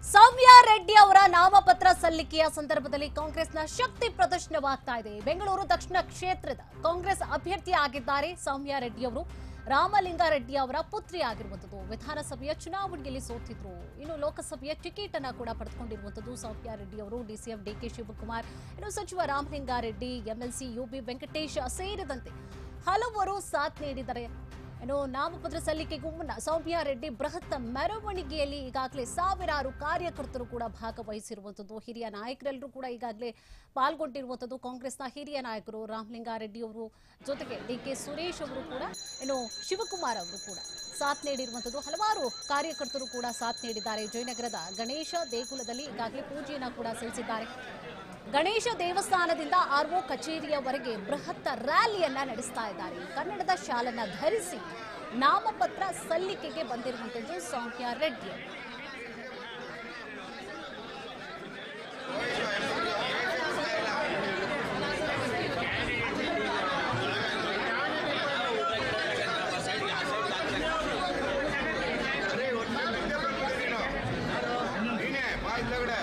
ಸೌಮ್ಯ ರೆಡ್ಡಿ ಅವರ ನಾಮಪತ್ರ ಸಲ್ಲಿಕೆಯ ಸಂದರ್ಭದಲ್ಲಿ ಕಾಂಗ್ರೆಸ್ನ ಶಕ್ತಿ ಪ್ರದರ್ಶನವಾಗ್ತಾ ಇದೆ ಬೆಂಗಳೂರು ದಕ್ಷಿಣ ಕ್ಷೇತ್ರದ ಕಾಂಗ್ರೆಸ್ ಅಭ್ಯರ್ಥಿ ಆಗಿದ್ದಾರೆ ಸೌಮ್ಯ ರೆಡ್ಡಿ ಅವರು ರಾಮಲಿಂಗಾರೆಡ್ಡಿ ಅವರ ಪುತ್ರಿ ಆಗಿರುವಂತದ್ದು ವಿಧಾನಸಭೆಯ ಚುನಾವಣೆಯಲ್ಲಿ ಸೋತಿದ್ರು ಇನ್ನು ಲೋಕಸಭೆಯ ಟಿಕೆಟ್ ಅನ್ನ ಕೂಡ ಪಡೆದುಕೊಂಡಿರುವಂತದ್ದು ಸೌಮ್ಯ ರೆಡ್ಡಿ ಅವರು ಡಿಸಿಎಂ ಡಿಕೆ ಶಿವಕುಮಾರ್ ಇನ್ನು ಸಚಿವ ರಾಮಲಿಂಗಾರೆಡ್ಡಿ ಎಂಎಲ್ಸಿ ಯುಬಿ ವೆಂಕಟೇಶ್ ಸೇರಿದಂತೆ ಹಲವರು ಸಾಥ್ ನೀಡಿದ್ದಾರೆ ಇನ್ನು ನಾಮಪತ್ರ ಸಲ್ಲಿಕೆಗೂ ಮುನ್ನ ಸೌಮ್ಯ ರೆಡ್ಡಿ ಬೃಹತ್ ಮೆರವಣಿಗೆಯಲ್ಲಿ ಈಗಾಗಲೇ ಸಾವಿರಾರು ಕಾರ್ಯಕರ್ತರು ಕೂಡ ಭಾಗವಹಿಸಿರುವಂಥದ್ದು ಹಿರಿಯ ನಾಯಕರೆಲ್ಲರೂ ಕೂಡ ಈಗಾಗಲೇ ಪಾಲ್ಗೊಂಡಿರುವಂಥದ್ದು ಕಾಂಗ್ರೆಸ್ನ ಹಿರಿಯ ನಾಯಕರು ರಾಮಲಿಂಗಾರೆಡ್ಡಿ ಅವರು ಜೊತೆಗೆ ಡಿ ಕೆ ಸುರೇಶ್ ಅವರು ಕೂಡ ಇನ್ನು ಶಿವಕುಮಾರ್ ಅವರು ಕೂಡ ಸಾಥ್ ನೀಡಿರುವಂಥದ್ದು ಹಲವಾರು ಕಾರ್ಯಕರ್ತರು ಕೂಡ ಸಾಥ್ ನೀಡಿದ್ದಾರೆ ಜಯನಗರದ ಗಣೇಶ ದೇಗುಲದಲ್ಲಿ ಈಗಾಗಲೇ ಪೂಜೆಯನ್ನ ಕೂಡ ಸಲ್ಲಿಸಿದ್ದಾರೆ ಗಣೇಶ ದೇವಸ್ಥಾನದಿಂದ ಆರ್ಒ ಕಚೇರಿಯವರೆಗೆ ಬೃಹತ್ ರ್ಯಾಲಿಯನ್ನ ನಡೆಸ್ತಾ ಇದ್ದಾರೆ ಕನ್ನಡದ ಶಾಲನ್ನ ಧರಿಸಿ ನಾಮಪತ್ರ ಸಲ್ಲಿಕೆಗೆ ಬಂದಿರುವಂತದ್ದು ಸೌಮ್ಯ ರೆಡ್ಡಿ ನೀನೇ ಬಾ ಇಲ್ಲಗಡೆ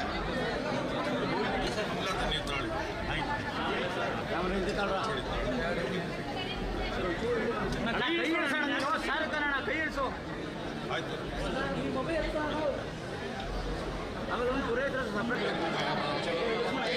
ಕೈ ಇಳಿಸೋಣ ನೀವು ಸಾರ್ಕಣ ಕೈ ಇಳಿಸು ಆಯ್ತು ಆಮೇಲೆ ಒಂದು ಪುರೋಹಿತರ ಸಪ್ರೇಟ್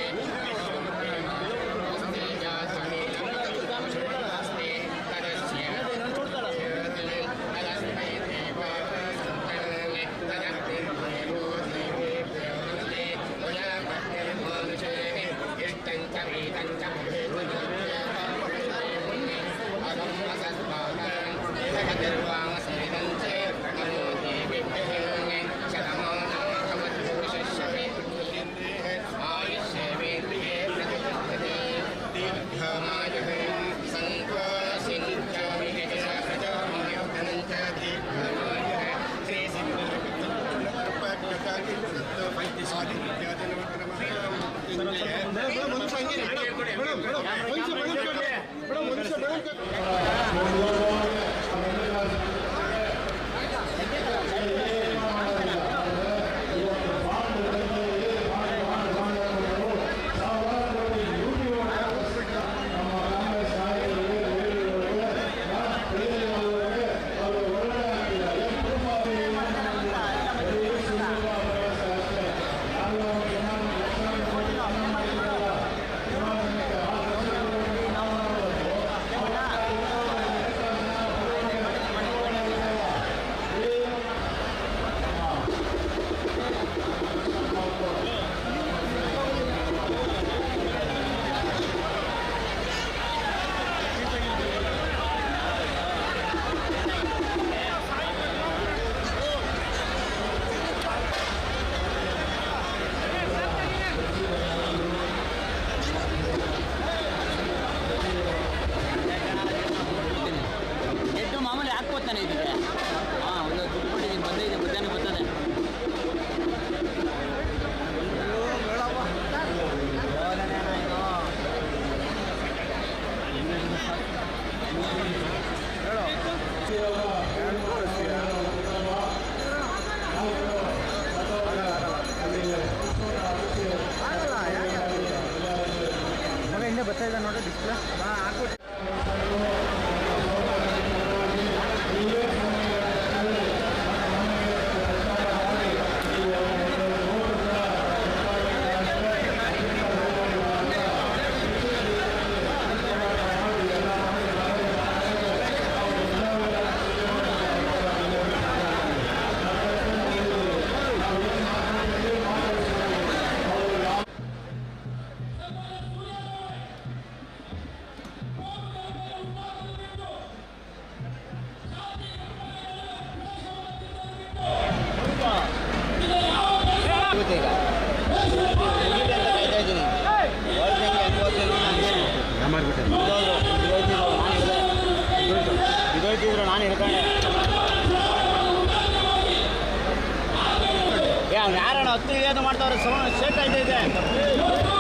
ಎದ್ದು ಮಾಮೂಲಿ ಹಾಕ್ಬೋತಾನೆ ಇದಕ್ಕೆ ಹಾಂ ಒಳ್ಳೆ ದುಡ್ಡು ಕೊಟ್ಟಿದ್ದೀನಿ ಬಂದಿದೆ ಮಧ್ಯಾಹ್ನ ಬರ್ತದೆ ಮಗ ಹಿಂದೆ ಬರ್ತಾ ಇದೆ ನೋಡಿ ಡಿಸ್ಪ್ಲೇ ಹಾಕು ಇದಾಯ್ತಿದ್ರು ನಾನು ಹಿಡ್ಕೊಂಡೆ ಏ ಅವ್ನು ಯಾರಣ್ಣ ಹತ್ತು ಇಳಿಯೋದು ಮಾಡ್ತಾವ್ರೆ ಸೌಂಡ್ ಶೇಕ್ ಆಯ್ತೈತೆ